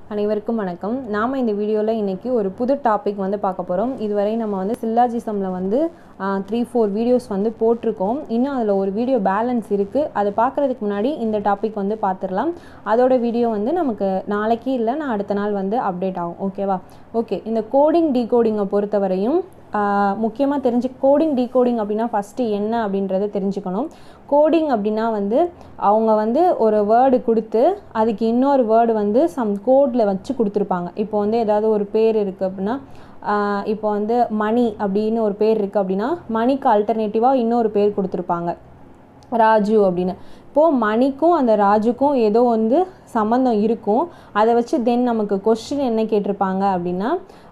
அனைவருக்கும் வணக்கம் நாம் இந்த வீடியோவில் இன்றைக்கி ஒரு புது டாபிக் வந்து பார்க்க போகிறோம் இதுவரை நம்ம வந்து சில்லாஜிசமில் வந்து த்ரீ ஃபோர் வீடியோஸ் வந்து போட்டிருக்கோம் இன்னும் அதில் ஒரு வீடியோ பேலன்ஸ் இருக்குது அது பார்க்குறதுக்கு முன்னாடி இந்த டாபிக் வந்து பார்த்துடலாம் அதோட வீடியோ வந்து நமக்கு நாளைக்கு இல்லை நான் அடுத்த நாள் வந்து அப்டேட் ஆகும் ஓகேவா ஓகே இந்த கோடிங் டீகோடிங்கை பொறுத்தவரையும் முக்கியமாக தெரிஞ்சு கோடிங் டீகோடிங் அப்படின்னா ஃபஸ்ட்டு என்ன அப்படின்றத தெரிஞ்சுக்கணும் கோடிங் அப்படின்னா வந்து அவங்க வந்து ஒரு வேர்டு கொடுத்து அதுக்கு இன்னொரு வேர்டு வந்து சம் கோடில் வச்சு கொடுத்துருப்பாங்க இப்போ வந்து ஏதாவது ஒரு பேர் இருக்குது அப்படின்னா இப்போ வந்து மணி அப்படின்னு ஒரு பேர் இருக்குது அப்படின்னா மணிக்கு அல்டர்னேட்டிவாக இன்னொரு பேர் கொடுத்துருப்பாங்க ராஜு அப்படின்னு இப்போது மணிக்கும் அந்த ராஜுக்கும் ஏதோ வந்து சம்மந்தம் இருக்கும் அதை வச்சு தென் நமக்கு கொஸ்டின் என்ன கேட்டிருப்பாங்க அப்படின்னா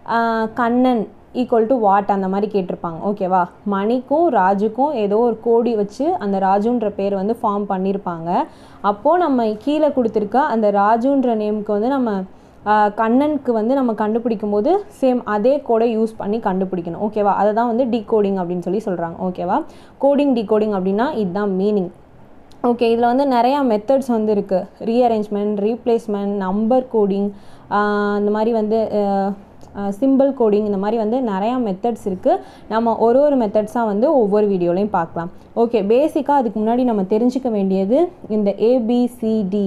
கண்ணன் ஈக்குவல் டு வாட் அந்த மாதிரி கேட்டிருப்பாங்க ஓகேவா மணிக்கும் ராஜுக்கும் ஏதோ ஒரு கோடி வச்சு அந்த ராஜுன்ற பேர் வந்து ஃபார்ம் பண்ணியிருப்பாங்க அப்போது நம்ம கீழே கொடுத்துருக்க அந்த ராஜுன்ற நேமுக்கு வந்து நம்ம கண்ணனுக்கு வந்து நம்ம கண்டுபிடிக்கும் போது சேம் அதே கோடை யூஸ் பண்ணி கண்டுபிடிக்கணும் ஓகேவா அதை தான் வந்து டீகோடிங் அப்படின்னு சொல்லி சொல்கிறாங்க ஓகேவா கோடிங் டீகோடிங் அப்படின்னா இதுதான் மீனிங் ஓகே இதில் வந்து நிறையா மெத்தட்ஸ் வந்து இருக்குது ரீஅரேஞ்ச்மெண்ட் ரீப்ளேஸ்மெண்ட் நம்பர் கோடிங் இந்த மாதிரி வந்து சிம்பிள் கோடிங் இந்த மாதிரி வந்து நிறையா மெத்தட்ஸ் இருக்குது நம்ம ஒரு ஒரு மெத்தட்ஸாக வந்து ஒவ்வொரு வீடியோலையும் பார்க்கலாம் ஓகே பேசிக்காக அதுக்கு முன்னாடி நம்ம தெரிஞ்சுக்க வேண்டியது இந்த ஏபிசிடி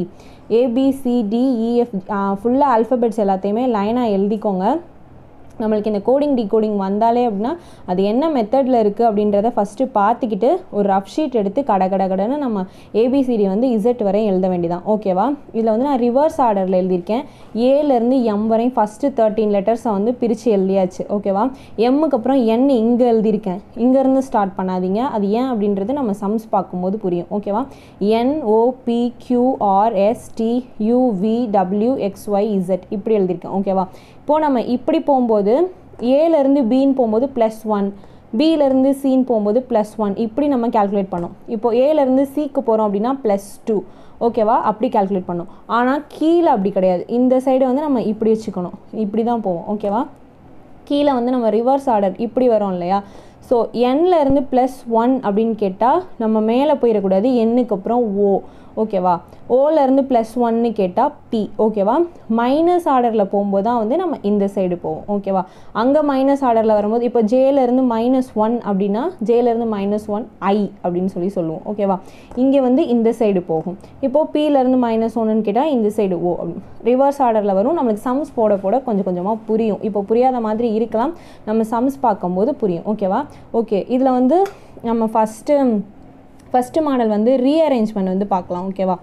ஏபிசிடிஇஎஃப் ஃபுல்லாக ஆல்ஃபபெட்ஸ் எல்லாத்தையுமே லைனாக எழுதிக்கோங்க நம்மளுக்கு இந்த கோடிங் டிகோடிங் வந்தாலே அப்படின்னா அது என்ன மெத்தடில் இருக்குது அப்படின்றத ஃபஸ்ட்டு பார்த்துக்கிட்டு ஒரு ரஃப் ஷீட் எடுத்து கட கட கடன்னு நம்ம ஏபிசிடி வந்து இசட் வரையும் எழுத வேண்டியதான் ஓகேவா இதில் வந்து நான் ரிவர்ஸ் ஆர்டரில் எழுதியிருக்கேன் ஏலேருந்து எம் வரையும் ஃபஸ்ட்டு தேர்ட்டீன் லெட்டர்ஸை வந்து பிரித்து எழுதியாச்சு ஓகேவா எம்முக்கு அப்புறம் என் இங்கே எழுதியிருக்கேன் இங்கேருந்து ஸ்டார்ட் பண்ணாதீங்க அது ஏன் அப்படின்றது நம்ம சம்ஸ் பார்க்கும்போது புரியும் ஓகேவா N O P Q R S T U V W X Y Z இப்படி எழுதியிருக்கேன் ஓகேவா இப்போது நம்ம இப்படி போகும்போது ஏலேருந்து பின்னு போகும்போது ப்ளஸ் ஒன் பியிலேருந்து சின்னு போகும்போது ப்ளஸ் ஒன் இப்படி நம்ம கேல்குலேட் பண்ணோம் இப்போ ஏலேருந்து சிக்கு போகிறோம் அப்படின்னா ப்ளஸ் டூ ஓகேவா அப்படி கேல்குலேட் பண்ணோம் ஆனால் கீழே அப்படி கிடையாது இந்த சைடு வந்து நம்ம இப்படி வச்சுக்கணும் இப்படி தான் போவோம் ஓகேவா கீழே வந்து நம்ம ரிவர்ஸ் ஆர்டர் இப்படி வரோம் இல்லையா ஸோ எண்ணிலேருந்து ப்ளஸ் ஒன் அப்படின்னு கேட்டால் நம்ம மேலே போயிடக்கூடாது எண்ணுக்கு அப்புறம் ஓ ஓகேவா ஓலேருந்து ப்ளஸ் ஒன்னு கேட்டால் பி ஓகேவா மைனஸ் ஆர்டரில் போகும்போது தான் வந்து நம்ம இந்த சைடு போவோம் ஓகேவா அங்கே மைனஸ் ஆர்டரில் வரும்போது இப்போ ஜேலேருந்து மைனஸ் ஒன் அப்படின்னா ஜேலேருந்து மைனஸ் ஒன் ஐ அப்படின்னு சொல்லி சொல்லுவோம் ஓகேவா இங்கே வந்து இந்த சைடு போகும் இப்போது பியிலேருந்து மைனஸ் ஒன்றுன்னு கேட்டால் இந்த சைடு ஓ அப்படின்னு ரிவர்ஸ் ஆர்டரில் வரும் நம்மளுக்கு சம்ஸ் போட போட கொஞ்சம் கொஞ்சமாக புரியும் இப்போ புரியாத மாதிரி இருக்கலாம் நம்ம சம்ஸ் பார்க்கும்போது புரியும் ஓகேவா ஓகே இதில் வந்து நம்ம ஃபஸ்ட்டு ஃபஸ்ட்டு மாடல் வந்து ரீஅரேஞ்ச்மெண்ட் வந்து பார்க்கலாம் ஓகேவா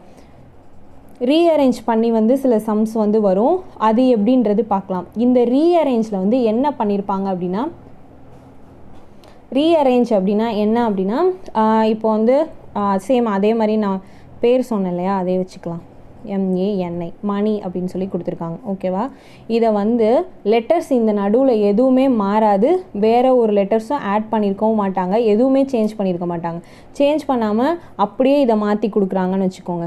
ரீஅரேஞ்ச் பண்ணி வந்து சில சம்ஸ் வந்து வரும் அது எப்படின்றது பார்க்கலாம் இந்த ரீஅரேஞ்சில் வந்து என்ன பண்ணியிருப்பாங்க அப்படின்னா ரீஅரேஞ்ச் அப்படின்னா என்ன அப்படின்னா இப்போ வந்து சேம் அதே மாதிரி நான் பேர் சொன்னேன் இல்லையா அதே வச்சுக்கலாம் எம்ஏஎன்ஐ மணி அப்படின்னு சொல்லி கொடுத்துருக்காங்க ஓகேவா இதை வந்து லெட்டர்ஸ் இந்த நடுவில் எதுவுமே மாறாது வேறு ஒரு லெட்டர்ஸும் ஆட் பண்ணியிருக்கவும் மாட்டாங்க எதுவுமே சேஞ்ச் பண்ணியிருக்க மாட்டாங்க சேஞ்ச் பண்ணாமல் அப்படியே இதை மாற்றி கொடுக்குறாங்கன்னு வச்சுக்கோங்க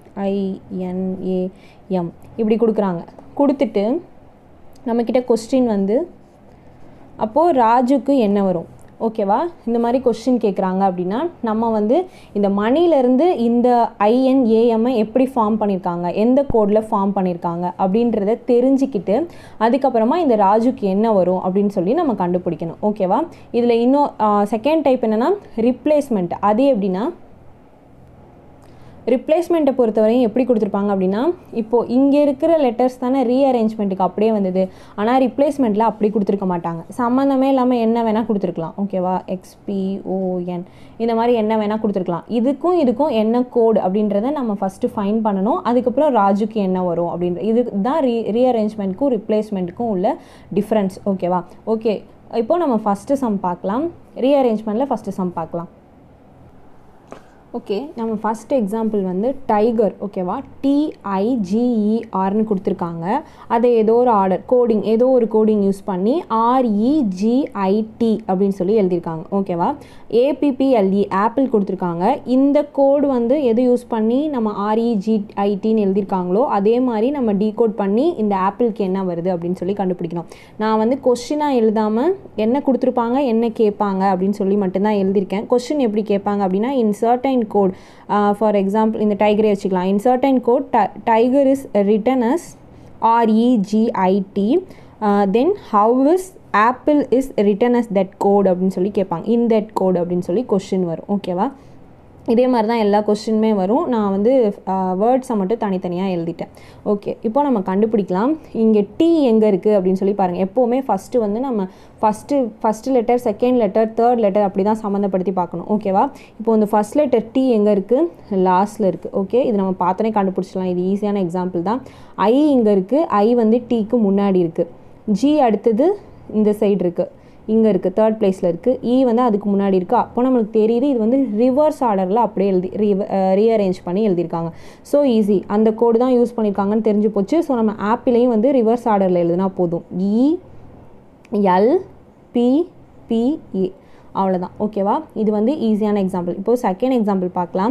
ஐஎன்ஏஎம் இப்படி கொடுக்குறாங்க கொடுத்துட்டு நம்மக்கிட்ட கொஸ்டின் வந்து அப்போது ராஜுக்கு என்ன வரும் ஓகேவா இந்த மாதிரி கொஸ்டின் கேட்குறாங்க அப்படின்னா நம்ம வந்து இந்த மணிலேருந்து இந்த ஐஎன்ஏஎம்ஐ எப்படி ஃபார்ம் பண்ணியிருக்காங்க எந்த கோடில் ஃபார்ம் பண்ணியிருக்காங்க அப்படின்றத தெரிஞ்சுக்கிட்டு அதுக்கப்புறமா இந்த ராஜுக்கு என்ன வரும் அப்படின்னு சொல்லி நம்ம கண்டுபிடிக்கணும் ஓகேவா இதில் இன்னும் செகண்ட் டைப் என்னென்னா ரிப்ளேஸ்மெண்ட் அது எப்படின்னா ரிப்ளேஸ்மெண்ட்டை பொறுத்தவரையும் எப்படி கொடுத்துருப்பாங்க அப்படின்னா இப்போது இங்கே இருக்கிற லெட்டர்ஸ் தானே ரீஅரேஞ்ச்மெண்ட்டுக்கு அப்படியே வந்தது ஆனால் ரிப்ளேஸ்மெண்ட்டில் அப்படி கொடுத்துருக்க மாட்டாங்க சம்மந்தமே இல்லாமல் என்ன வேணால் கொடுத்துருக்கலாம் ஓகேவா எக்ஸ்பிஓஎன் இந்த மாதிரி என்ன வேணால் கொடுத்துருக்கலாம் இதுக்கும் இதுக்கும் என்ன கோடு அப்படின்றத நம்ம ஃபஸ்ட்டு ஃபைன் பண்ணணும் அதுக்கப்புறம் ராஜுக்கு என்ன வரும் அப்படின்ற இது தான் ரீ ரீஅரேஞ்ச்மெண்ட்க்கும் ரிப்ளேஸ்மெண்ட்டுக்கும் உள்ள டிஃப்ரென்ஸ் ஓகேவா ஓகே இப்போது நம்ம ஃபஸ்ட்டு சம் பார்க்கலாம் ரீஅரேஞ்ச்மெண்ட்டில் ஃபஸ்ட்டு சம் பார்க்கலாம் ஓகே நம்ம ஃபஸ்ட் எக்ஸாம்பிள் வந்து டைகர் ஓகேவா டிஐஜிஇஆர்னு கொடுத்துருக்காங்க அதை ஏதோ ஒரு ஆர்டர் கோடிங் ஏதோ ஒரு கோடிங் யூஸ் பண்ணி ஆர்இஜிஐடி அப்படின்னு சொல்லி எழுதியிருக்காங்க ஓகேவா ஏபிபிஎல்இ ஆப்பிள் கொடுத்துருக்காங்க இந்த கோடு வந்து எது யூஸ் பண்ணி நம்ம ஆர்இஜிஐடின்னு எழுதியிருக்காங்களோ அதே மாதிரி நம்ம டீகோட் பண்ணி இந்த ஆப்பிளுக்கு என்ன வருது அப்படின்னு சொல்லி கண்டுபிடிக்கணும் நான் வந்து கொஸ்டினாக எழுதாமல் என்ன கொடுத்துருப்பாங்க என்ன கேட்பாங்க அப்படின்னு சொல்லி மட்டும்தான் எழுதியிருக்கேன் கொஸ்டின் எப்படி கேட்பாங்க அப்படின்னா in certain code for example இந்த டைகரே வச்சுக்கலாம் in certain code tiger is written as R E G I T then how is apple is written as that code அப்படின்னு சொல்லி கேட்பாங்க இன் தட் கோட் அப்படின்னு சொல்லி கொஷின் வரும் ஓகேவா இதே மாதிரி தான் எல்லா கொஸ்டினுமே வரும் நான் வந்து வேர்ட்ஸை மட்டும் தனித்தனியாக எழுதிட்டேன் ஓகே இப்போ நம்ம கண்டுபிடிக்கலாம் இங்கே டி எங்கே இருக்குது அப்படின்னு சொல்லி பாருங்கள் எப்போவுமே ஃபஸ்ட்டு வந்து நம்ம first first letter second letter third letter அப்படி தான் சம்மந்தப்படுத்தி பார்க்கணும் ஓகேவா இப்போ இந்த ஃபஸ்ட் லெட்டர் டி எங்கே இருக்குது லாஸ்ட்டில் இருக்குது ஓகே இது நம்ம பார்த்தோன்னே கண்டுபிடிச்சிடலாம் இது ஈஸியான எக்ஸாம்பிள் தான் ஐ இங்கே இருக்குது ஐ வந்து டீக்கு முன்னாடி இருக்குது ஜி அடுத்தது இந்த சைடு இருக்குது இங்கே இருக்குது தேர்ட் பிளேஸில் இருக்குது இ வந்து அதுக்கு முன்னாடி இருக்குது அப்போ நம்மளுக்கு தெரியுது இது வந்து ரிவர்ஸ் ஆர்டரில் அப்படியே எழுதி ரீஅரேஞ்ச் பண்ணி எழுதியிருக்காங்க ஸோ ஈஸி அந்த கோடு தான் யூஸ் பண்ணியிருக்காங்கன்னு தெரிஞ்சு போச்சு ஸோ நம்ம ஆப்பிளையும் வந்து ரிவர்ஸ் ஆர்டரில் எழுதினா போதும் இ எல் பி பிஏ அவ்வளோதான் ஓகேவா இது வந்து ஈஸியான எக்ஸாம்பிள் இப்போது செகண்ட் எக்ஸாம்பிள் பார்க்கலாம்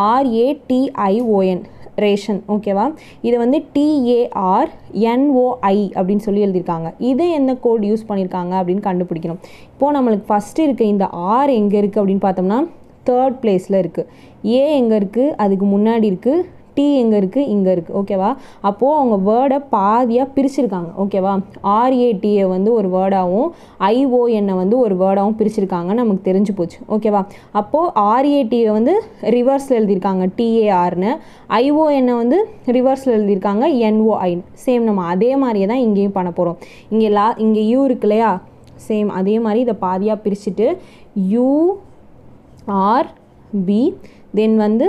ஆர்ஏடிஐஓஎன் ரேஷன் ஓகேவா இது வந்து டிஏஆர் என்ஓஐ அப்படின்னு சொல்லி எழுதியிருக்காங்க இது என்ன கோட் யூஸ் பண்ணியிருக்காங்க அப்படின்னு கண்டுபிடிக்கணும் இப்போது நம்மளுக்கு ஃபஸ்ட்டு இருக்க இந்த ஆர் எங்கே இருக்குது அப்படின்னு பார்த்தோம்னா தேர்ட் பிளேஸில் இருக்குது ஏ எங்கே இருக்குது அதுக்கு முன்னாடி இருக்குது டி எங்கே இருக்குது இங்கே இருக்குது ஓகேவா அப்போது அவங்க வேர்டை பாதியாக பிரிச்சிருக்காங்க ஓகேவா ஆர்ஏடியை வந்து ஒரு வேர்டாகவும் ஐஓஎன்னை வந்து ஒரு வேர்டாகவும் பிரிச்சிருக்காங்க நமக்கு தெரிஞ்சு போச்சு ஓகேவா அப்போது ஆர்ஏடியை வந்து ரிவர்ஸில் எழுதியிருக்காங்க டிஏஆர்னு ஐஓஎன்னை வந்து ரிவர்ஸில் எழுதியிருக்காங்க என்ஓஐன்னு சேம் நம்ம அதே மாதிரியே தான் இங்கேயும் பண்ண போகிறோம் இங்கே லா இங்கே யூ இருக்கு இல்லையா சேம் அதே மாதிரி இதை பாதியாக பிரிச்சுட்டு யூ ஆர் பி தென் வந்து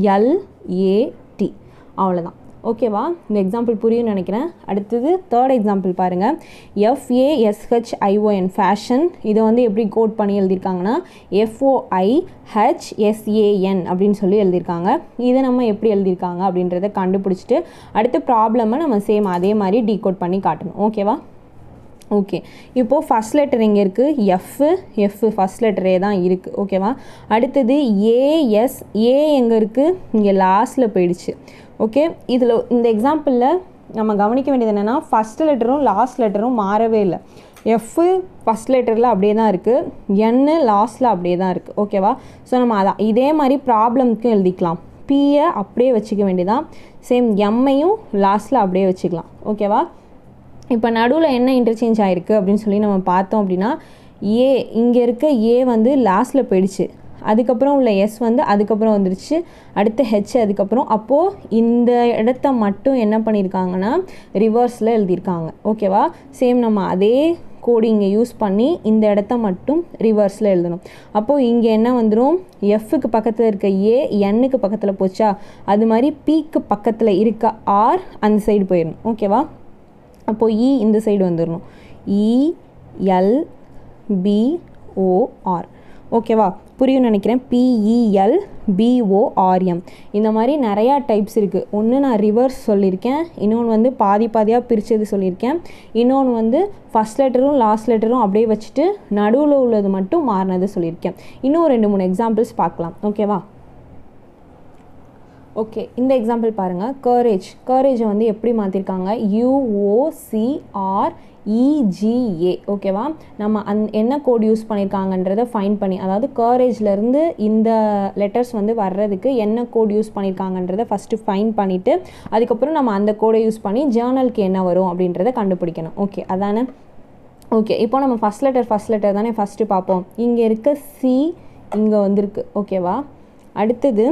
எல்ஏடி அவ்வளோதான் ஓகேவா இந்த எக்ஸாம்பிள் புரியும்னு நினைக்கிறேன் அடுத்தது தேர்ட் எக்ஸாம்பிள் பாருங்கள் எஃப்ஏஎஸ்ஹெச்ஐஓஎன் ஃபேஷன் இதை வந்து எப்படி கோட் பண்ணி எழுதியிருக்காங்கன்னா எஃப்ஓஐ ஹெச்எஸ்ஏஎன் அப்படின்னு சொல்லி எழுதியிருக்காங்க இதை நம்ம எப்படி எழுதியிருக்காங்க அப்படின்றத கண்டுபிடிச்சிட்டு அடுத்த ப்ராப்ளமை நம்ம சேம் அதே மாதிரி டீகோட் பண்ணி காட்டணும் ஓகேவா ஓகே இப்போது ஃபஸ்ட் லெட்டர் எங்கே இருக்குது எஃப்பு எஃப்பு ஃபஸ்ட் லெட்டரே தான் இருக்குது ஓகேவா அடுத்தது ஏஎஸ் ஏ எங்கே இருக்குது இங்கே லாஸ்ட்டில் போயிடுச்சு ஓகே இதில் இந்த எக்ஸாம்பிளில் நம்ம கவனிக்க வேண்டியது என்னென்னா ஃபஸ்ட் லெட்டரும் லாஸ்ட் லெட்டரும் மாறவே இல்லை எஃப்பு ஃபஸ்ட் லெட்டரில் அப்படியே தான் இருக்குது என்னு லாஸ்ட்டில் அப்படியே தான் இருக்குது ஓகேவா ஸோ நம்ம அதான் இதே மாதிரி ப்ராப்ளம்க்கும் எழுதிக்கலாம் பியை அப்படியே வச்சுக்க வேண்டியதான் சேம் எம்மையும் லாஸ்ட்டில் அப்படியே வச்சுக்கலாம் ஓகேவா இப்போ நடுவில் என்ன இன்டர்சேஞ்ச் ஆகிருக்கு அப்படின்னு சொல்லி நம்ம பார்த்தோம் அப்படின்னா ஏ இங்கே இருக்க ஏ வந்து லாஸ்ட்டில் போயிடுச்சு அதுக்கப்புறம் உள்ள எஸ் வந்து அதுக்கப்புறம் வந்துருச்சு அடுத்து ஹெச் அதுக்கப்புறம் அப்போது இந்த இடத்த மட்டும் என்ன பண்ணியிருக்காங்கன்னா ரிவர்ஸில் எழுதியிருக்காங்க ஓகேவா சேம் நம்ம அதே கோடு இங்கே யூஸ் பண்ணி இந்த இடத்த மட்டும் ரிவர்ஸில் எழுதணும் அப்போது இங்கே என்ன வந்துடும் எஃப்க்கு பக்கத்தில் இருக்க ஏ எண்ணுக்கு பக்கத்தில் போச்சா அது மாதிரி பிக்கு பக்கத்தில் இருக்க ஆர் அந்த சைடு போயிடணும் ஓகேவா அப்போது இ இந்த சைடு வந்துடணும் இ எல் பிஓஆர் ஓகேவா புரியும் நினைக்கிறேன் பிஇஎல் பிஓஆர்எம் இந்த மாதிரி நிறையா டைப்ஸ் இருக்குது ஒன்று நான் ரிவர்ஸ் சொல்லியிருக்கேன் இன்னொன்று வந்து பாதி பாதியாக பிரித்தது சொல்லியிருக்கேன் இன்னொன்று வந்து ஃபஸ்ட் லெட்டரும் லாஸ்ட் லெட்டரும் அப்படியே வச்சுட்டு நடுவில் உள்ளது மட்டும் மாறினது சொல்லியிருக்கேன் இன்னும் ரெண்டு மூணு எக்ஸாம்பிள்ஸ் பார்க்கலாம் ஓகேவா ஓகே இந்த எக்ஸாம்பிள் பாருங்கள் கரேஜ் கரேஜை வந்து எப்படி மாற்றிருக்காங்க யூஓசிஆர் இஜிஏ ஓகேவா நம்ம அந் என்ன கோட் யூஸ் பண்ணியிருக்காங்கன்றதை ஃபைன் பண்ணி அதாவது கரேஜ்லேருந்து இந்த லெட்டர்ஸ் வந்து வர்றதுக்கு என்ன கோட் யூஸ் பண்ணியிருக்காங்கன்றதை ஃபஸ்ட்டு ஃபைன் பண்ணிவிட்டு அதுக்கப்புறம் நம்ம அந்த கோடை யூஸ் பண்ணி ஜேர்னலுக்கு என்ன வரும் அப்படின்றத கண்டுபிடிக்கணும் ஓகே அதானே ஓகே இப்போ நம்ம ஃபஸ்ட் லெட்டர் ஃபஸ்ட் லெட்டர் தானே ஃபஸ்ட்டு பார்ப்போம் இங்கே இருக்க சி இங்கே வந்திருக்கு ஓகேவா அடுத்தது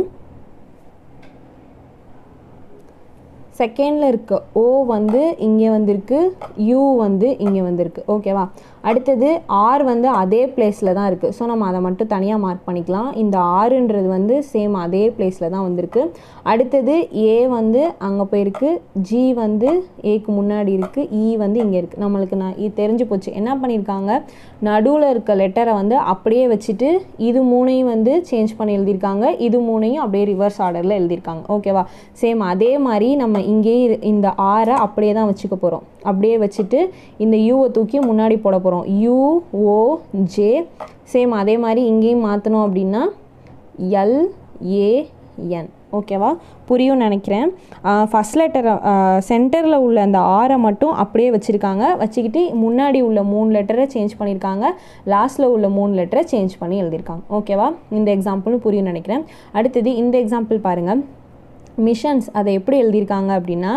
செகண்டில் இருக்க ஓ வந்து இங்கே வந்திருக்கு யூ வந்து இங்கே வந்திருக்கு ஓகேவா அடுத்தது ஆர் வந்து அதே பிளேஸில் தான் இருக்குது ஸோ நம்ம அதை மட்டும் தனியாக மார்க் பண்ணிக்கலாம் இந்த ஆறுன்றது வந்து சேம் அதே பிளேஸில் தான் வந்திருக்கு அடுத்தது ஏ வந்து அங்கே போயிருக்கு ஜி வந்து ஏக்கு முன்னாடி இருக்குது இ வந்து இங்கே இருக்குது நம்மளுக்கு நான் இது தெரிஞ்சு போச்சு என்ன பண்ணியிருக்காங்க நடுவில் இருக்க லெட்டரை வந்து அப்படியே வச்சுட்டு இது மூணையும் வந்து சேஞ்ச் பண்ணி எழுதியிருக்காங்க இது மூணையும் அப்படியே ரிவர்ஸ் ஆர்டரில் எழுதியிருக்காங்க ஓகேவா சேம் அதே மாதிரி நம்ம இங்கேயே இந்த ஆரை அப்படியே தான் வச்சுக்க போகிறோம் அப்படியே வச்சுட்டு இந்த யூவை தூக்கி முன்னாடி போட போகிறோம் யூ ஓ ஜே சேம் அதே மாதிரி இங்கேயும் மாற்றணும் அப்படின்னா எல் ஏஎன் ஓகேவா புரியும் நினைக்கிறேன் ஃபஸ்ட் லெட்டரை சென்டரில் உள்ள அந்த ஆரை மட்டும் அப்படியே வச்சுருக்காங்க வச்சுக்கிட்டு முன்னாடி உள்ள மூணு லெட்டரை சேஞ்ச் பண்ணியிருக்காங்க லாஸ்ட்டில் உள்ள மூணு லெட்டரை சேஞ்ச் பண்ணி எழுதியிருக்காங்க ஓகேவா இந்த எக்ஸாம்பிளும் புரியும் நினைக்கிறேன் அடுத்தது இந்த எக்ஸாம்பிள் பாருங்கள் மிஷன்ஸ் அதை எப்படி எழுதியிருக்காங்க அப்படின்னா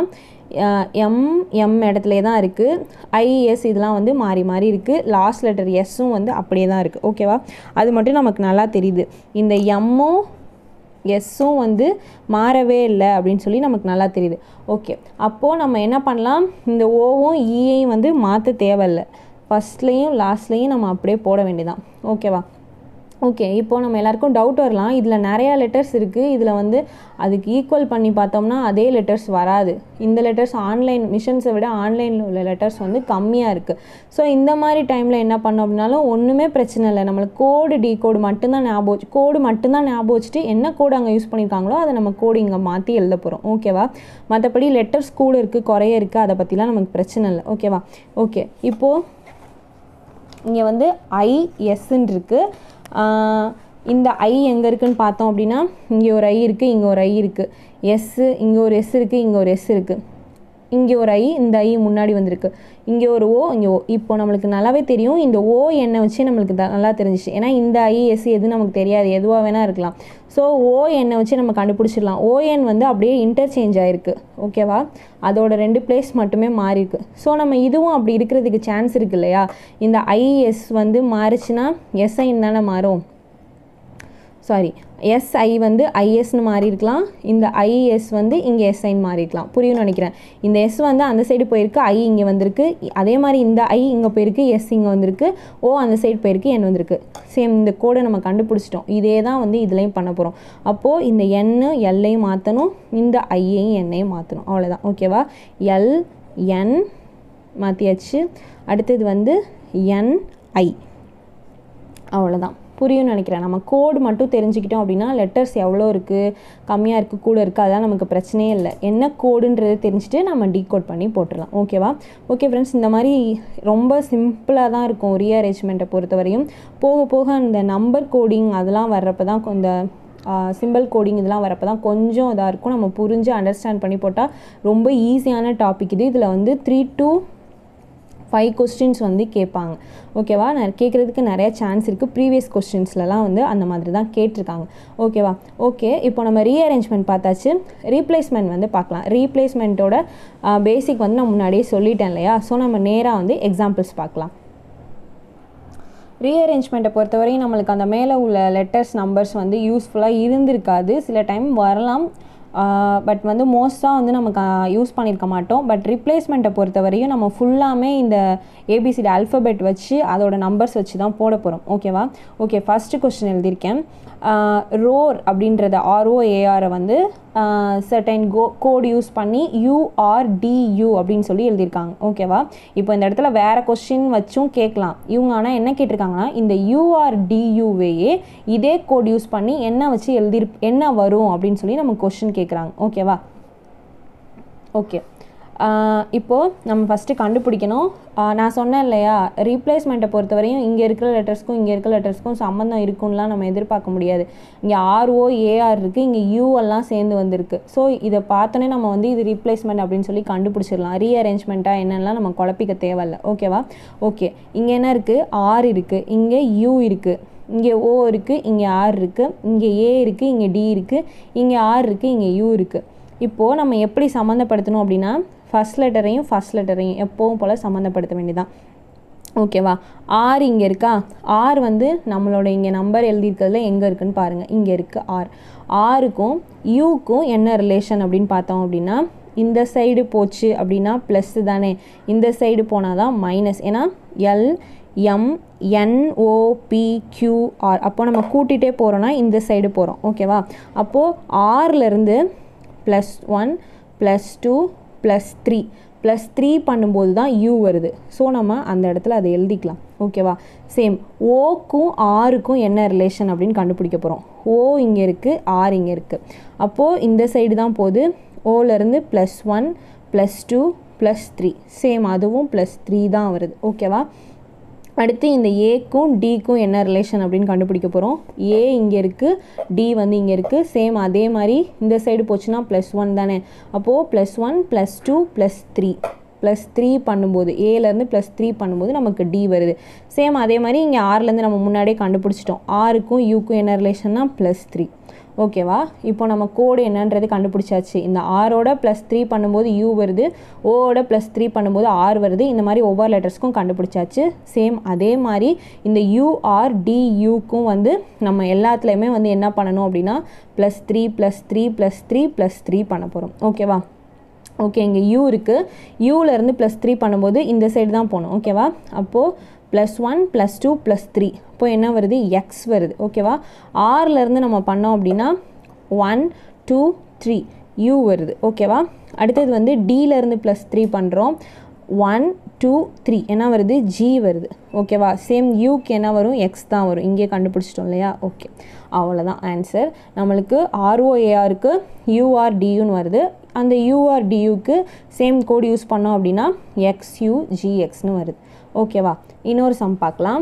எம் எம் இடத்துல தான் இருக்குது ஐஎஸ் இதெல்லாம் வந்து மாறி மாறி இருக்குது லாஸ்ட் லெட்டர் எஸ்ஸும் வந்து அப்படியே தான் இருக்குது ஓகேவா அது மட்டும் நமக்கு நல்லா தெரியுது இந்த எம்மும் எஸ்ஸும் வந்து மாறவே இல்லை அப்படின்னு சொல்லி நமக்கு நல்லா தெரியுது ஓகே அப்போது நம்ம என்ன பண்ணலாம் இந்த ஓவும் ஈயையும் வந்து மாற்ற தேவையில்லை ஃபஸ்ட்லேயும் லாஸ்ட்லேயும் நம்ம அப்படியே போட வேண்டியதான் ஓகேவா ஓகே இப்போது நம்ம எல்லாருக்கும் டவுட் வரலாம் இதில் நிறையா லெட்டர்ஸ் இருக்குது இதில் வந்து அதுக்கு ஈக்குவல் பண்ணி பார்த்தோம்னா அதே லெட்டர்ஸ் வராது இந்த லெட்டர்ஸ் ஆன்லைன் மிஷன்ஸை விட ஆன்லைனில் உள்ள லெட்டர்ஸ் வந்து கம்மியாக இருக்குது ஸோ இந்த மாதிரி டைமில் என்ன பண்ணோம் அப்படின்னாலும் ஒன்றுமே பிரச்சனை இல்லை நம்மளுக்கு கோடு டி கோடு மட்டும்தான் ஞாபகம் வச்சு கோடு மட்டும்தான் ஞாபகம் வச்சுட்டு என்ன கோடு அங்கே யூஸ் பண்ணியிருக்காங்களோ அதை நம்ம கோடு இங்கே மாற்றி எழுத போகிறோம் ஓகேவா மற்றபடி லெட்டர்ஸ் கூட இருக்குது குறைய இருக்குது அதை பற்றிலாம் நமக்கு பிரச்சனை இல்லை ஓகேவா ஓகே இப்போது இங்கே வந்து ஐஎஸ்ன்னு இருக்குது இந்த ஐ எங்கே இருக்குன்னு பார்த்தோம் அப்படின்னா இங்கே ஒரு ஐ இருக்குது இங்கே ஒரு ஐ இருக்குது எஸ்ஸு இங்கே ஒரு எஸ் இருக்குது இங்கே ஒரு எஸ் இருக்குது இங்கே ஒரு ஐ இந்த ஐ முன்னாடி வந்திருக்கு இங்கே ஒரு ஓ இங்கே ஓ இப்போ நம்மளுக்கு நல்லாவே தெரியும் இந்த ஓ எண்ணை வச்சு நம்மளுக்கு த- நல்லா தெரிஞ்சிச்சு ஏன்னா இந்த ஐ எஸ் எது நமக்கு தெரியாது எதுவாக வேணால் இருக்கலாம் ஸோ ஓ எண்ணை வச்சு நம்ம கண்டுபிடிச்சிடலாம் ஓஎன் வந்து அப்படியே இன்டர்சேஞ்ச் ஆயிருக்கு ஓகேவா அதோட ரெண்டு பிளேஸ் மட்டுமே மாறி இருக்கு ஸோ நம்ம இதுவும் அப்படி இருக்கிறதுக்கு சான்ஸ் இருக்கு இல்லையா இந்த ஐஎஸ் வந்து மாறுச்சுன்னா எஸ்ஐன்னு தானே மாறும் சாரி எஸ்ஐ வந்து ஐஎஸ்னு மாறி இருக்கலாம் இந்த ஐஎஸ் வந்து இங்கே எஸ்ஐன்னு மாறி இருக்கலாம் புரியும்னு நினைக்கிறேன் இந்த எஸ் வந்து அந்த சைடு போயிருக்கு ஐ இங்கே வந்திருக்கு இ- அதே மாதிரி இந்த ஐ இங்கே போயிருக்கு எஸ் இங்கே வந்திருக்கு ஓ அந்த சைடு போயிருக்கு என் வந்திருக்கு சேம் இந்த கோடை நம்ம கண்டுபிடிச்சிட்டோம் இதே தான் வந்து இதுலேயும் பண்ண போகிறோம் அப்போது இந்த என்னு எல்லையும் மாற்றணும் இந்த ஐயையும் எண்ணையும் மாற்றணும் அவ்வளோதான் ஓகேவா எல் என் மாற்றியாச்சு அடுத்தது வந்து என்ஐ அவ்வளோதான் புரியும்னு நினைக்கிறேன் நம்ம கோடு மட்டும் தெரிஞ்சுக்கிட்டோம் அப்படின்னா லெட்டர்ஸ் எவ்வளோ இருக்குது கம்மியாக இருக்குது கூட இருக்குது அதெல்லாம் நமக்கு பிரச்சனையே இல்லை என்ன கோடுன்றது தெரிஞ்சுட்டு நம்ம டீகோட் பண்ணி போட்டுடலாம் ஓகேவா ஓகே ஃப்ரெண்ட்ஸ் இந்த மாதிரி ரொம்ப சிம்பிளாக தான் இருக்கும் ரீஅரேஞ்ச்மெண்ட்டை பொறுத்தவரையும் போக போக அந்த நம்பர் கோடிங் அதெல்லாம் வர்றப்ப தான் இந்த சிம்பிள் கோடிங் இதெல்லாம் வரப்போ தான் கொஞ்சம் இதாக இருக்கும் நம்ம புரிஞ்சு அண்டர்ஸ்டாண்ட் பண்ணி போட்டால் ரொம்ப ஈஸியான டாபிக் இது இதில் வந்து த்ரீ டூ ஃபைவ் கொஸ்டின்ஸ் வந்து கேட்பாங்க ஓகேவா நான் கேட்குறதுக்கு நிறைய சான்ஸ் இருக்குது ப்ரீவியஸ் கொஸ்டின்ஸ்லலாம் வந்து அந்த மாதிரி தான் கேட்டிருக்காங்க ஓகேவா ஓகே இப்போ நம்ம ரீஅரேஞ்ச்மெண்ட் பார்த்தாச்சு ரீப்ளேஸ்மெண்ட் வந்து பார்க்கலாம் ரீப்ளேஸ்மெண்ட்டோட பேசிக் வந்து நான் முன்னாடியே சொல்லிட்டேன் இல்லையா ஸோ நம்ம நேராக வந்து எக்ஸாம்பிள்ஸ் பார்க்கலாம் ரீஅரேஞ்ச்மெண்ட்டை பொறுத்தவரையும் நம்மளுக்கு அந்த மேலே உள்ள லெட்டர்ஸ் நம்பர்ஸ் வந்து யூஸ்ஃபுல்லாக இருந்திருக்காது சில டைம் வரலாம் பட் வந்து மோஸ்ட்டாக வந்து நமக்கு யூஸ் பண்ணியிருக்க மாட்டோம் பட் ரிப்ளேஸ்மெண்ட்டை பொறுத்தவரையும் நம்ம ஃபுல்லாமே இந்த ஏபிசிடி அல்ஃபபெட் வச்சு அதோட நம்பர்ஸ் வச்சு தான் போட போகிறோம் ஓகேவா ஓகே ஃபஸ்ட்டு கொஸ்டின் எழுதியிருக்கேன் ரோர் அப்படின்றத ஆர்ஓஏஆரை வந்து சர்டைன் கோ கோட் யூஸ் பண்ணி யூஆர்டியூ அப்படின்னு சொல்லி எழுதியிருக்காங்க ஓகேவா இப்போ இந்த இடத்துல வேறு கொஸ்டின் வச்சும் கேட்கலாம் இவங்க ஆனால் என்ன கேட்டிருக்காங்கன்னா இந்த யூஆர்டியூவையே இதே கோட் யூஸ் பண்ணி என்ன வச்சு எழுதி என்ன வரும் அப்படின்னு சொல்லி நம்ம கொஸ்டின் கேட்குறாங்க ஓகேவா ஓகே இப்போது நம்ம ஃபஸ்ட்டு கண்டுபிடிக்கணும் ஆஹ் நான் சொன்னேன் இல்லையா ரீப்ளேஸ்மெண்ட்டை பொறுத்தவரையும் இங்கே இருக்கிற லெட்டர்ஸ்க்கும் இங்கே இருக்கிற லெட்டர்ஸ்க்கும் சம்மந்தம் இருக்கும்லாம் நம்ம எதிர்பார்க்க முடியாது இங்கே ஆர்ஓ ஏஆர் இருக்குது இங்கே யூ எல்லாம் சேர்ந்து வந்திருக்கு ஸோ இதை பார்த்தோன்னே நம்ம வந்து இது ரீப்ளேஸ்மெண்ட் அப்படின்னு சொல்லி கண்டுபிடிச்சிடலாம் ரீஅரேஞ்ச்மெண்ட்டாக என்னெல்லாம் நம்ம குழப்பிக்க தேவையில்ல ஓகேவா ஓகே இங்கே என்ன இருக்குது ஆர் இருக்குது இங்கே யூ இருக்குது இங்கே ஓ இருக்குது இங்கே ஆர் இருக்குது இங்கே ஏ இருக்குது இங்கே டி இருக்குது இங்கே ஆர் இருக்குது இங்கே யூ இருக்குது இப்போது நம்ம எப்படி சம்மந்தப்படுத்தணும் அப்படின்னா ஃபஸ்ட் லெட்டரையும் ஃபஸ்ட் லெட்டரையும் எப்போவும் போல் சம்மந்தப்படுத்த வேண்டியதான் ஓகேவா ஆர் இங்கே இருக்கா ஆர் வந்து நம்மளோட இங்கே நம்பர் எழுதியிருக்கிறதுல எங்கே இருக்குன்னு பாருங்கள் இங்கே இருக்குது ஆர் ஆருக்கும் யூக்கும் என்ன ரிலேஷன் அப்படின்னு பார்த்தோம் அப்படின்னா இந்த சைடு போச்சு அப்படின்னா ப்ளஸ் தானே இந்த சைடு போனால் தான் மைனஸ் ஏன்னா எல் எம் என்ஓபிக்யூஆர் அப்போ நம்ம கூட்டிகிட்டே போகிறோன்னா இந்த சைடு போகிறோம் ஓகேவா அப்போது ஆர்லேருந்து plus one plus two plus three plus three பண்ணும்போது தான் யூ வருது ஸோ நம்ம அந்த இடத்துல அதை எழுதிக்கலாம் ஓகேவா சேம் ஓக்கும் ஆருக்கும் என்ன ரிலேஷன் அப்படின்னு கண்டுபிடிக்க போகிறோம் ஓ இங்கே இருக்குது ஆர் இங்கே இருக்குது அப்போது இந்த சைடு தான் போகுது ஓலேருந்து plus one plus two plus three same அதுவும் ப்ளஸ் த்ரீ தான் வருது ஓகேவா அடுத்து இந்த ஏக்கும் டிக்கும் என்ன ரிலேஷன் அப்படின்னு கண்டுபிடிக்க போகிறோம் ஏ இங்கே இருக்குது டி வந்து இங்கே இருக்குது சேம் அதே மாதிரி இந்த சைடு போச்சுன்னா ப்ளஸ் ஒன் தானே அப்போது plus one plus two plus three plus three பண்ணும்போது ஏலேருந்து ப்ளஸ் த்ரீ பண்ணும்போது நமக்கு டி வருது சேம் அதே மாதிரி இங்கே ஆர்லேருந்து நம்ம முன்னாடியே கண்டுபிடிச்சிட்டோம் ஆருக்கும் யூக்கும் என்ன ரிலேஷன்னா ப்ளஸ் த்ரீ ஓகேவா இப்போ நம்ம கோடு என்னன்றது கண்டுபிடிச்சாச்சு இந்த ஆரோட ப்ளஸ் த்ரீ பண்ணும்போது யூ வருது ஓவோட ப்ளஸ் த்ரீ பண்ணும்போது ஆர் வருது இந்த மாதிரி ஒவ்வொரு லெட்டர்ஸ்க்கும் கண்டுபிடிச்சாச்சு சேம் அதே மாதிரி இந்த யூஆர் டியூக்கும் வந்து நம்ம எல்லாத்துலேயுமே வந்து என்ன பண்ணணும் அப்படின்னா plus three plus three plus three plus three பண்ண போகிறோம் ஓகேவா ஓகே இங்கே யூ இருக்குது யூலேருந்து ப்ளஸ் த்ரீ பண்ணும்போது இந்த சைடு தான் போகணும் ஓகேவா அப்போது plus one plus two plus three இப்போ என்ன வருது எக்ஸ் வருது ஓகேவா ஆறுலேருந்து நம்ம பண்ணோம் அப்படின்னா ஒன் டூ த்ரீ யூ வருது ஓகேவா அடுத்தது வந்து டியிலேருந்து ப்ளஸ் த்ரீ பண்ணுறோம் ஒன் டூ த்ரீ என்ன வருது ஜி வருது ஓகேவா சேம் யூக்கு என்ன வரும் எக்ஸ் தான் வரும் இங்கே கண்டுபிடிச்சிட்டோம் இல்லையா ஓகே அவ்வளோதான் ஆன்சர் நம்மளுக்கு ஆர்ஓஏஆருக்கு யூஆர்டியூன்னு வருது அந்த யூஆர்டியூக்கு சேம் கோட் யூஸ் பண்ணோம் அப்படின்னா எக்ஸ்யூ ஜிஎக்ஸ்னு வருது ஓகேவா இன்னொரு சம் பார்க்கலாம்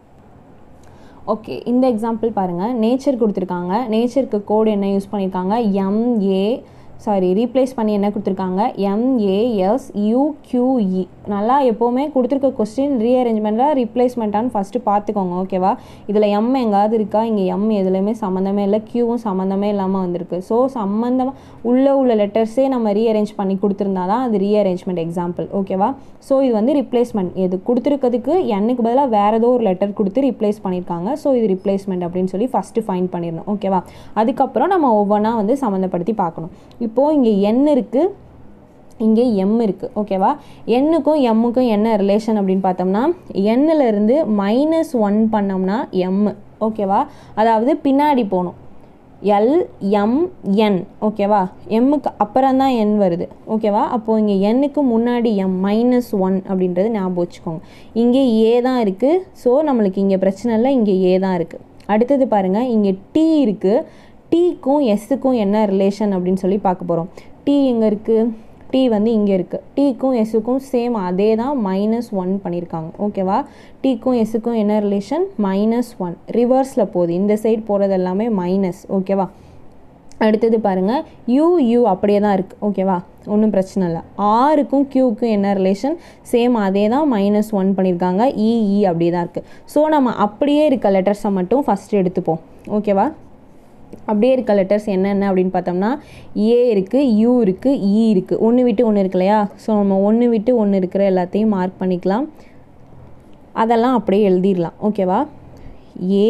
ஓகே இந்த எக்ஸாம்பிள் பாருங்கள் நேச்சர் கொடுத்துருக்காங்க நேச்சருக்கு கோடு என்ன யூஸ் பண்ணியிருக்காங்க எம்ஏ சாரி ரீப்ளேஸ் பண்ணி என்ன கொடுத்துருக்காங்க எம்ஏஎஸ் யூக்யூஇ நல்லா எப்போவுமே கொடுத்துருக்க கொஸ்டின் ரீஅரேஞ்ச்மெண்ட்டில் ரீப்ளேஸ்மெண்ட்டான்னு ஃபஸ்ட்டு பார்த்துக்கோங்க ஓகேவா இதில் எம் எங்காவது இருக்கா இங்கே எம் எதுலேயுமே சம்மந்தமே இல்லை க்யூவும் சம்மந்தமே இல்லாமல் வந்திருக்கு ஸோ சம்மந்தமாக உள்ளே உள்ள லெட்டர்ஸே நம்ம ரீஅரேஞ்ச் பண்ணி கொடுத்துருந்தா தான் அது ரீஅரேஞ்ச்மெண்ட் எக்ஸாம்பிள் ஓகேவா ஸோ இது வந்து ரிப்ளேஸ்மெண்ட் இது கொடுத்துருக்கிறதுக்கு எண்ணுக்கு பதிலாக வேறு ஏதோ ஒரு லெட்டர் கொடுத்து ரிப்ளேஸ் பண்ணியிருக்காங்க ஸோ இது ரிப்ளேஸ்மெண்ட் அப்படின்னு சொல்லி ஃபஸ்ட்டு ஃபைன் பண்ணிடணும் ஓகேவா அதுக்கப்புறம் நம்ம ஒவ்வொன்றா வந்து சம்மந்தப்படுத்தி பார்க்கணும் இப்போது இங்கே எண் இருக்குது இங்கே எம் இருக்குது ஓகேவா எண்ணுக்கும் எம்முக்கும் என்ன ரிலேஷன் அப்படின்னு பார்த்தோம்னா எண்ணிலேருந்து மைனஸ் ஒன் பண்ணோம்னா எம் ஓகேவா அதாவது பின்னாடி போகணும் எல் எம் என் ஓகேவா எம்முக்கு அப்புறம் தான் என் வருது ஓகேவா அப்போது இங்கே எண்ணுக்கு முன்னாடி எம் மைனஸ் ஒன் அப்படின்றது ஞாபகம் வச்சுக்கோங்க இங்கே ஏ தான் இருக்குது ஸோ நம்மளுக்கு இங்கே பிரச்சனை இல்லை இங்கே ஏ தான் இருக்குது அடுத்தது பாருங்கள் இங்கே டி இருக்குது டீக்கும் எஸ்ஸுக்கும் என்ன ரிலேஷன் அப்படின்னு சொல்லி பார்க்க போகிறோம் டி எங்கே இருக்குது டி வந்து இங்கே இருக்குது டீக்கும் எஸ்ஸுக்கும் சேம் அதே தான் மைனஸ் ஒன் பண்ணியிருக்காங்க ஓகேவா டீக்கும் எஸ்ஸுக்கும் என்ன ரிலேஷன் மைனஸ் ஒன் ரிவர்ஸில் போகுது இந்த சைடு போகிறது எல்லாமே மைனஸ் ஓகேவா அடுத்தது பாருங்கள் யூ யூ அப்படியே தான் இருக்குது ஓகேவா ஒன்றும் பிரச்சனை இல்லை ஆருக்கும் க்யூக்கும் என்ன ரிலேஷன் சேம் அதே தான் மைனஸ் ஒன் பண்ணியிருக்காங்க இஇ அப்படியே தான் இருக்குது ஸோ நம்ம அப்படியே இருக்க லெட்டர்ஸை மட்டும் ஃபஸ்ட்டு எடுத்துப்போம் ஓகேவா அப்படியே இருக்க லெட்டர்ஸ் என்னென்ன அப்படின்னு பார்த்தோம்னா ஏ இருக்குது யூ இருக்குது இ இருக்குது ஒன்று விட்டு ஒன்று இருக்கு இல்லையா ஸோ நம்ம ஒன்று விட்டு ஒன்று இருக்கிற எல்லாத்தையும் மார்க் பண்ணிக்கலாம் அதெல்லாம் அப்படியே எழுதிடலாம் ஓகேவா ஏ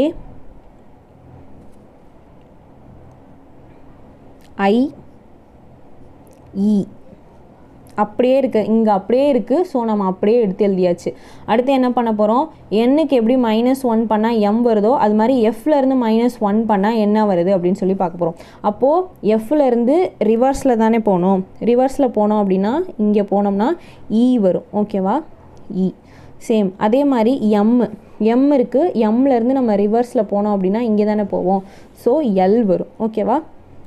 ஐ இ அப்படியே இருக்குது இங்கே அப்படியே இருக்குது ஸோ நம்ம அப்படியே எடுத்து எழுதியாச்சு அடுத்து என்ன பண்ண போகிறோம் எண்ணுக்கு எப்படி மைனஸ் ஒன் பண்ணால் எம் வருதோ அது மாதிரி எஃப்லேருந்து மைனஸ் ஒன் பண்ணால் என்ன வருது அப்படின்னு சொல்லி பார்க்க போகிறோம் அப்போது எஃப்லேருந்து ரிவர்ஸில் தானே போகணும் ரிவர்ஸில் போனோம் அப்படின்னா இங்கே போனோம்னா இ வரும் ஓகேவா இ சேம் அதே மாதிரி எம் எம் இருக்குது எம்லேருந்து நம்ம ரிவர்ஸில் போனோம் அப்படின்னா இங்கே தானே போவோம் ஸோ எல் வரும் ஓகேவா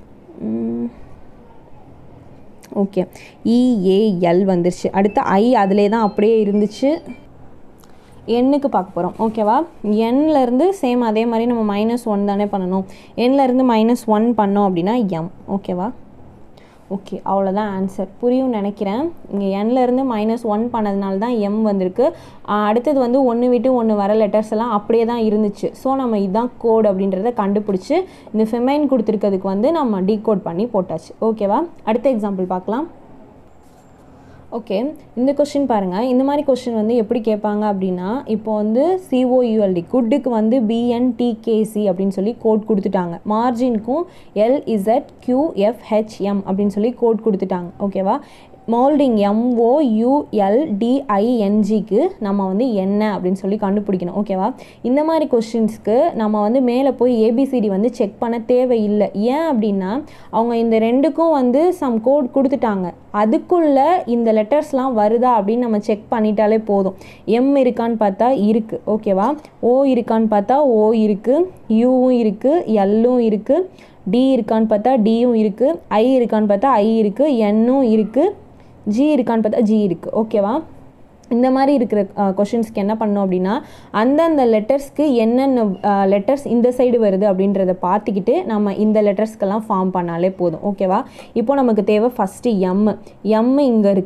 ஓகே இஏஎல் வந்துருச்சு அடுத்து ஐ அதிலே தான் அப்படியே இருந்துச்சு எண்ணுக்கு பார்க்க போகிறோம் ஓகேவா எண்லேருந்து சேம் அதே மாதிரி நம்ம மைனஸ் ஒன் தானே பண்ணணும் எண்லேருந்து மைனஸ் ஒன் பண்ணோம் அப்படின்னா எம் ஓகேவா ஓகே அவ்வளோதான் ஆன்சர் புரியும் நினைக்கிறேன் இங்கே எண்லேருந்து மைனஸ் ஒன் பண்ணதுனால தான் எம் வந்திருக்கு அடுத்தது வந்து ஒன்று விட்டு ஒன்று வர லெட்டர்ஸ் எல்லாம் அப்படியே தான் இருந்துச்சு ஸோ நம்ம இதுதான் கோட் அப்படின்றத கண்டுபிடிச்சி இந்த ஃபெமைன் கொடுத்துருக்கிறதுக்கு வந்து நம்ம டீகோட் பண்ணி போட்டாச்சு ஓகேவா அடுத்த எக்ஸாம்பிள் பார்க்கலாம் ஓகே இந்த கொஷின் பாருங்கள் இந்த மாதிரி கொஷின் வந்து எப்படி கேட்பாங்க அப்படின்னா இப்போ வந்து சிஓயூஎல்டி குட்டுக்கு வந்து பிஎன்டிகேசி அப்படின்னு சொல்லி கோட் கொடுத்துட்டாங்க மார்ஜினுக்கும் எல்இசட் கியூஎஃப்ஹெச்எம் அப்படின்னு சொல்லி கோட் கொடுத்துட்டாங்க ஓகேவா மோல்டிங் எம்ஓயூஎல்டிஐஎன்ஜிக்கு நம்ம வந்து என்ன அப்படின்னு சொல்லி கண்டுபிடிக்கணும் ஓகேவா இந்த மாதிரி கொஷின்ஸ்க்கு நம்ம வந்து மேலே போய் ஏபிசிடி வந்து செக் பண்ண தேவையில்லை ஏன் அப்படின்னா அவங்க இந்த ரெண்டுக்கும் வந்து சம் கோட் கொடுத்துட்டாங்க அதுக்குள்ளே இந்த லெட்டர்ஸ்லாம் வருதா அப்படின்னு நம்ம செக் பண்ணிட்டாலே போதும் எம் இருக்கான்னு பார்த்தா இருக்குது ஓகேவா ஓ இருக்கான்னு பார்த்தா ஓ இருக்குது யூவும் இருக்குது எல்லும் இருக்குது டி இருக்கான்னு பார்த்தா டியும் இருக்குது ஐ இருக்கான்னு பார்த்தா ஐ இருக்குது என்னும் இருக்குது ஜி இருக்கான்னு பார்த்தா ஜி இருக்குது ஓகேவா இந்த மாதிரி இருக்கிற கொஷின்ஸ்க்கு என்ன பண்ணோம் அப்படின்னா அந்தந்த லெட்டர்ஸ்க்கு என்னென்ன லெட்டர்ஸ் இந்த சைடு வருது அப்படின்றத பார்த்துக்கிட்டு நம்ம இந்த லெட்டர்ஸ்க்கெல்லாம் ஃபார்ம் பண்ணாலே போதும் ஓகேவா இப்போ நமக்கு தேவை ஃபஸ்ட்டு எம் எம் இங்கே இருக்குது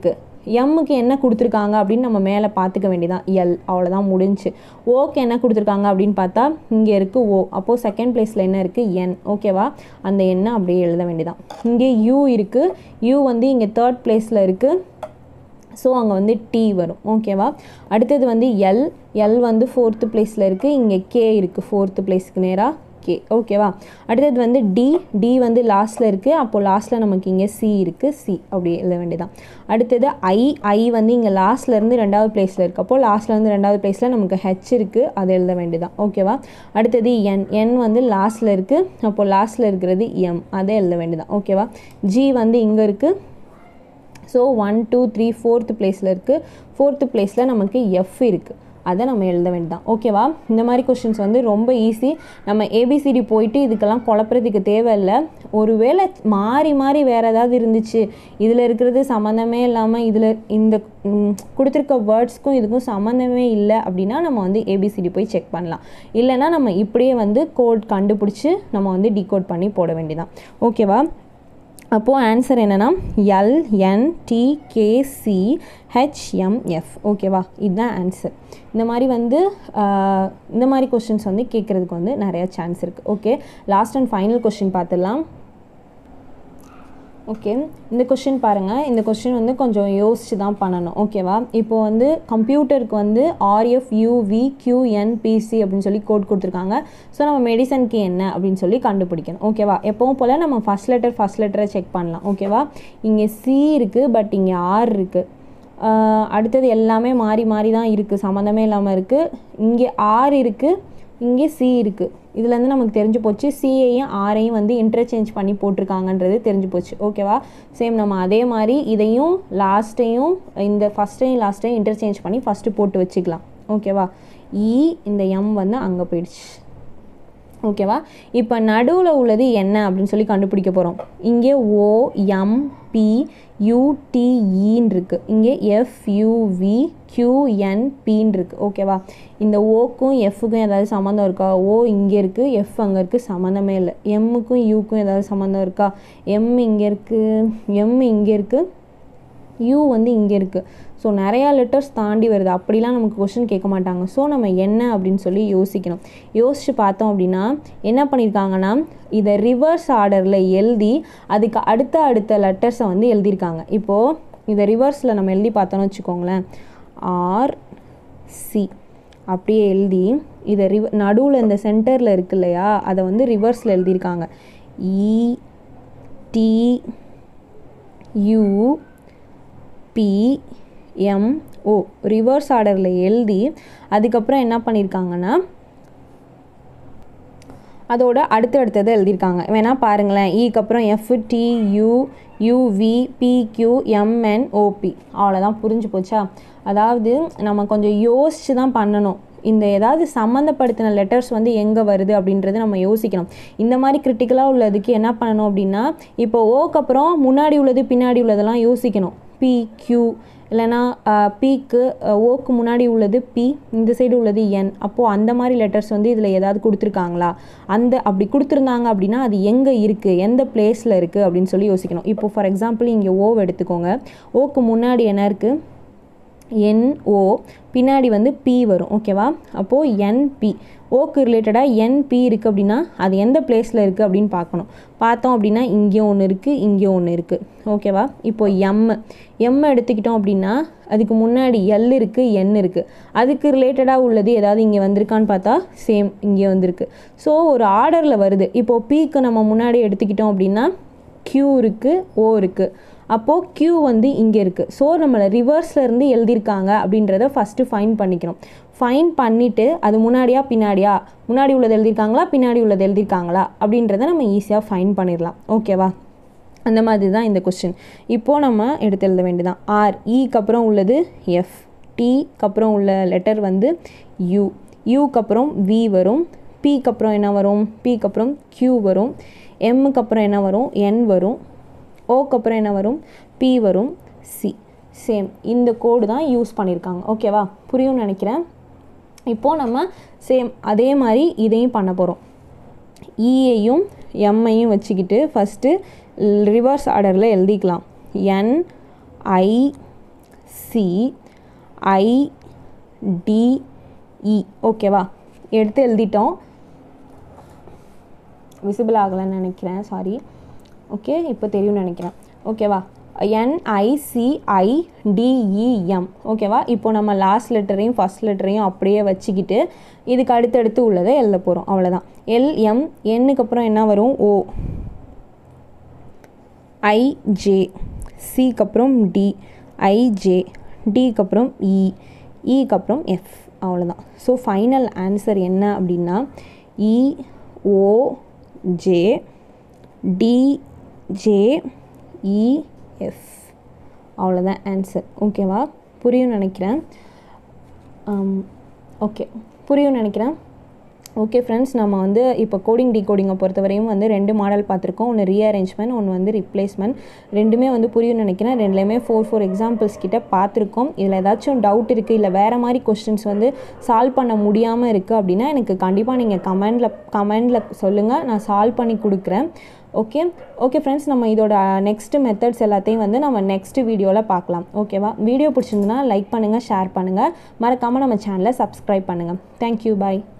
எம்முக்கு என்ன கொடுத்துருக்காங்க அப்படின்னு நம்ம மேலே பார்த்துக்க வேண்டியதான் எல் அவ்வளோதான் முடிஞ்சு ஓக்கு என்ன கொடுத்துருக்காங்க அப்படின்னு பார்த்தா இங்கே இருக்குது ஓ அப்போது செகண்ட் பிளேஸில் என்ன இருக்குது என் ஓகேவா அந்த எண்ணை அப்படியே எழுத வேண்டியதான் இங்கே யூ இருக்குது யூ வந்து இங்கே தேர்ட் பிளேஸில் இருக்குது ஸோ அங்கே வந்து டி வரும் ஓகேவா அடுத்தது வந்து எல் எல் வந்து ஃபோர்த்து பிளேஸில் இருக்குது இங்கே கே இருக்குது ஃபோர்த்து பிளேஸ்க்கு நேராக கே ஓகேவா அடுத்தது வந்து டி டி வந்து லாஸ்ட்டில் இருக்குது அப்போது லாஸ்ட்டில் நமக்கு இங்கே சி இருக்குது சி அப்படி எழுத வேண்டியதான் அடுத்தது ஐ ஐ வந்து இங்கே லாஸ்ட்லேருந்து ரெண்டாவது பிளேஸில் இருக்குது அப்போது லாஸ்ட்லேருந்து ரெண்டாவது பிளேஸில் நமக்கு ஹெச் இருக்குது அதை எழுத வேண்டியதான் ஓகேவா அடுத்தது என் என் வந்து லாஸ்ட்டில் இருக்குது அப்போது லாஸ்ட்டில் இருக்கிறது எம் அதை எழுத வேண்டியதான் ஓகேவா ஜி வந்து இங்கே இருக்குது so one two three fourth பிளேஸில் இருக்குது ஃபோர்த்து பிளேஸில் நமக்கு எஃப் இருக்குது அதை நம்ம எழுத வேண்டியதான் ஓகேவா இந்த மாதிரி கொஷின்ஸ் வந்து ரொம்ப ஈஸி நம்ம ஏபிசிடி போயிட்டு இதுக்கெல்லாம் குழப்பறதுக்கு தேவையில்லை ஒருவேளை மாறி மாறி வேறு ஏதாவது இருந்துச்சு இதில் இருக்கிறது சம்மந்தமே இல்லாமல் இதில் இந்த ம், கொடுத்துருக்க வேர்ட்ஸ்க்கும் இதுக்கும் சம்மந்தமே இல்லை அப்படின்னா நம்ம வந்து ஏபிசிடி போய் செக் பண்ணலாம் இல்லைன்னா நம்ம இப்படியே வந்து கோட் கண்டுபிடிச்சி நம்ம வந்து டிகோட் பண்ணி போட வேண்டியதான் ஓகேவா அப்போது ஆன்சர் என்னென்னா எல்என்டிகேசி ஹெச்எம்எஃப் ஓகேவா இதுதான் ஆன்சர் இந்த மாதிரி வந்து ஆஹ், இந்த மாதிரி கொஷின்ஸ் வந்து கேட்குறதுக்கு வந்து நிறைய சான்ஸ் இருக்குது okay last and final question பார்த்துடலாம் ஓகே இந்த கொஷின் பாருங்கள் இந்த கொஷின் வந்து கொஞ்சம் யோசிச்சு தான் பண்ணணும் ஓகேவா இப்போ வந்து கம்ப்யூட்டருக்கு வந்து ஆர்எஃப் யூவி கியூஎன்பிசி அப்படின்னு சொல்லி கோட் கொடுத்துருக்காங்க ஸோ நம்ம மெடிசனுக்கு என்ன அப்படின்னு சொல்லி கண்டுபிடிக்கணும் ஓகேவா எப்பவும் போல் நம்ம ஃபஸ்ட் லெட்டர் ஃபஸ்ட் லெட்டரை செக் பண்ணலாம் ஓகேவா இங்கே சி இருக்குது பட் இங்கே ஆர் இருக்குது அடுத்தது எல்லாமே மாறி மாறி தான் இருக்குது சம்மந்தமே இல்லாமல் இருக்குது இங்கே ஆர் இருக்குது இங்கே சி இருக்குது இதுலேருந்து நமக்கு தெரிஞ்சு போச்சு சிஏயும் ஆரையும் வந்து இன்டர்சேஞ்ச் பண்ணி போட்டிருக்காங்கன்றது தெரிஞ்சு போச்சு ஓகேவா சேம் நம்ம அதே மாதிரி இதையும் லாஸ்ட்டையும் இந்த ஃபஸ்ட்டையும் லாஸ்ட்டையும் இன்டர்சேஞ்ச் பண்ணி ஃபஸ்ட்டு போட்டு வச்சுக்கலாம் ஓகேவா இ இந்த எம் வந்து அங்கே போயிடுச்சு ஓகேவா இப்போ நடுவில் உள்ளது என்ன அப்படின்னு சொல்லி கண்டுபிடிக்க போகிறோம் இங்கே ஓ எம் பி யூடிஇன்னு இருக்குது இங்கே எஃப்யூவி கியூஎன்பின்னு இருக்குது ஓகேவா இந்த ஓக்கும் எஃப்க்கும் ஏதாவது சம்மந்தம் இருக்கா ஓ இங்கே இருக்குது எஃப் அங்கே இருக்குது சம்மந்தமே இல்லை எம்முக்கும் யூக்கும் ஏதாவது சம்மந்தம் இருக்கா எம் இங்கே இருக்குது எம் இங்கே இருக்குது யூ வந்து இங்கே இருக்குது ஸோ நிறையா லெட்டர்ஸ் தாண்டி வருது அப்படிலாம் நமக்கு கொஷின் கேட்க மாட்டாங்க ஸோ நம்ம என்ன அப்படின்னு சொல்லி யோசிக்கணும் யோசித்து பார்த்தோம் அப்படின்னா என்ன பண்ணியிருக்காங்கன்னா இதை ரிவர்ஸ் ஆர்டரில் எழுதி அதுக்கு அடுத்த அடுத்த லெட்டர்ஸை வந்து எழுதியிருக்காங்க இப்போது இதை ரிவர்ஸில் நம்ம எழுதி பார்த்தோன்னு வச்சுக்கோங்களேன் ஆர் சி அப்படியே எழுதி இதை ரிவ நடுவில் இந்த சென்டரில் இருக்கு இல்லையா அதை வந்து ரிவர்ஸில் எழுதியிருக்காங்க E D U P M O reverse ஆர்டரில் எழுதி அதுக்கப்புறம் என்ன பண்ணியிருக்காங்கன்னா அதோட அடுத்தடுத்தது எழுதியிருக்காங்க வேணா பாருங்களேன் ஈக்கு அப்புறம் F T U U V P Q M N O P அவ்வளோதான் புரிஞ்சு போச்சா அதாவது நம்ம கொஞ்சம் யோசித்து தான் பண்ணணும் இந்த ஏதாவது சம்மந்தப்படுத்தின லெட்டர்ஸ் வந்து எங்கே வருது அப்படின்றது நம்ம யோசிக்கணும் இந்த மாதிரி கிரிட்டிக்கலாக உள்ளதுக்கு என்ன பண்ணணும் அப்படின்னா இப்போ ஓக்கு அப்புறம் முன்னாடி உள்ளது பின்னாடி உள்ளதெல்லாம் யோசிக்கணும் பி கியூ இல்லைனா பிக்கு ஓக்கு முன்னாடி உள்ளது பி இந்த சைடு உள்ளது என் அப்போது அந்த மாதிரி லெட்டர்ஸ் வந்து இதில் ஏதாவது கொடுத்துருக்காங்களா அந்த அப்படி கொடுத்துருந்தாங்க அப்படின்னா அது எங்கே இருக்குது எந்த பிளேஸில் இருக்குது அப்படின்னு சொல்லி யோசிக்கணும் இப்போ ஃபார் எக்ஸாம்பிள் இங்கே ஓவை எடுத்துக்கோங்க ஓக்கு முன்னாடி என்ன இருக்குது என்ஓ பின்னாடி வந்து பி வரும் ஓகேவா அப்போது என்பி ஓக்கு ரிலேட்டடாக என்பி இருக்குது அப்படின்னா அது எந்த பிளேஸில் இருக்குது அப்படின்னு பார்க்கணும் பார்த்தோம் அப்படின்னா இங்கே ஒன்று இருக்குது இங்கே ஒன்று இருக்குது ஓகேவா இப்போ எம் எம் எடுத்துக்கிட்டோம் அப்படின்னா அதுக்கு முன்னாடி எல் இருக்குது என் இருக்குது அதுக்கு ரிலேட்டடாக உள்ளது ஏதாவது இங்கே வந்திருக்கான்னு பார்த்தா சேம் இங்கே வந்திருக்கு ஸோ ஒரு ஆர்டரில் வருது இப்போது பிக்கு நம்ம முன்னாடி எடுத்துக்கிட்டோம் அப்படின்னா க்யூ இருக்குது ஓ இருக்குது அப்போது க்யூ வந்து இங்கே இருக்குது ஸோ நம்மளை ரிவர்ஸில் இருந்து எழுதியிருக்காங்க அப்படின்றத ஃபஸ்ட்டு ஃபைன் பண்ணிக்கணும் ஃபைன் பண்ணிவிட்டு அது முன்னாடியா பின்னாடியா முன்னாடி உள்ளது எழுதியிருக்காங்களா பின்னாடி உள்ளது எழுதியிருக்காங்களா அப்படின்றத நம்ம ஈஸியாக ஃபைன் பண்ணிடலாம் ஓகேவா அந்த மாதிரி தான் இந்த கொஸ்டின் இப்போது நம்ம எடுத்து எழுத வேண்டியதான் ஆர் ஈக்கு அப்புறம் உள்ளது எஃப் டீக்கு அப்புறம் உள்ள லெட்டர் வந்து யூ யூக்கு அப்புறம் வி வரும் பிக்கு அப்புறம் என்ன வரும் பிக்கு அப்புறம் க்யூ வரும் எம்முக்கு அப்புறம் என்ன வரும் என் வரும் ஓக்கு அப்புறம் என்ன வரும் பி வரும் சி சேம் இந்த கோடு தான் யூஸ் பண்ணியிருக்காங்க ஓகேவா புரியும்னு நினைக்கிறேன் இப்போது நம்ம சேம் அதே மாதிரி இதையும் பண்ண போகிறோம் இயையும் எம்ஐயும் வச்சுக்கிட்டு ஃபஸ்ட்டு ரிவர்ஸ் ஆர்டரில் எழுதிக்கலாம் என் ஐ சி ஐ டிஇ ஓகேவா எடுத்து எழுதிட்டோம் விசிபிள் ஆகலைன்னு நினைக்கிறேன் சாரி ஓகே இப்போ தெரியும்னு நினைக்கிறேன் ஓகேவா என்ஐசிஐடிஇஎம் ஓகேவா இப்போ நம்ம லாஸ்ட் லெட்டரையும் ஃபஸ்ட் லெட்டரையும் அப்படியே வச்சுக்கிட்டு இதுக்கு அடுத்தடுத்து உள்ளதை எழுத போகிறோம் அவ்வளோதான் எல்எம் எண்ணுக்கு அப்புறம் என்ன வரும் ஓ ஐஜே சிக்கு அப்புறம் டி ஐஜே டிக்கு அப்புறம் இ இக்கு அப்புறம் எஃப் அவ்வளோதான் ஸோ ஃபைனல் ஆன்சர் என்ன அப்படின்னா இஓஜே டிஜே இஎஃப் அவ்வளோதான் ஆன்சர் ஓகேவா புரியும் நினைக்கிறேன் ஓகே புரியும் நினைக்கிறேன் ஓகே ஃப்ரெண்ட்ஸ் நம்ம வந்து இப்போ கோடிங் டிகோடிங்கை பொறுத்தவரையும் வந்து ரெண்டு மாடல் பார்த்துருக்கோம் ஒன்று ரீஅரேஞ்ச்மெண்ட் ஒன்று வந்து ரிப்ளேஸ்மெண்ட் ரெண்டுமே வந்து புரியும் நினைக்கிறேன் ரெண்டுலேயுமே ஃபோர் ஃபோர் எக்ஸாம்பிள்ஸ் கிட்ட பார்த்துருக்கோம் இதில் ஏதாச்சும் டவுட் இருக்குது இல்லை வேறு மாதிரி கொஸ்டின்ஸ் வந்து சால்வ் பண்ண முடியாமல் இருக்குது அப்படின்னா எனக்கு கண்டிப்பாக நீங்கள் கமெண்டில் கமெண்டில் சொல்லுங்கள் நான் சால்வ் பண்ணி கொடுக்குறேன் ஓகே ஓகே ஃப்ரெண்ட்ஸ் நம்ம இதோட நெக்ஸ்ட் மெத்தட்ஸ் எல்லாத்தையும் வந்து நம்ம நெக்ஸ்ட் வீடியோவில் பார்க்கலாம் ஓகேவா வீடியோ பிடிச்சிருந்துன்னா லைக் பண்ணுங்கள் ஷேர் பண்ணுங்கள் மறக்காமல் நம்ம சேனலை சப்ஸ்கிரைப் பண்ணுங்கள் தேங்க்யூ பாய்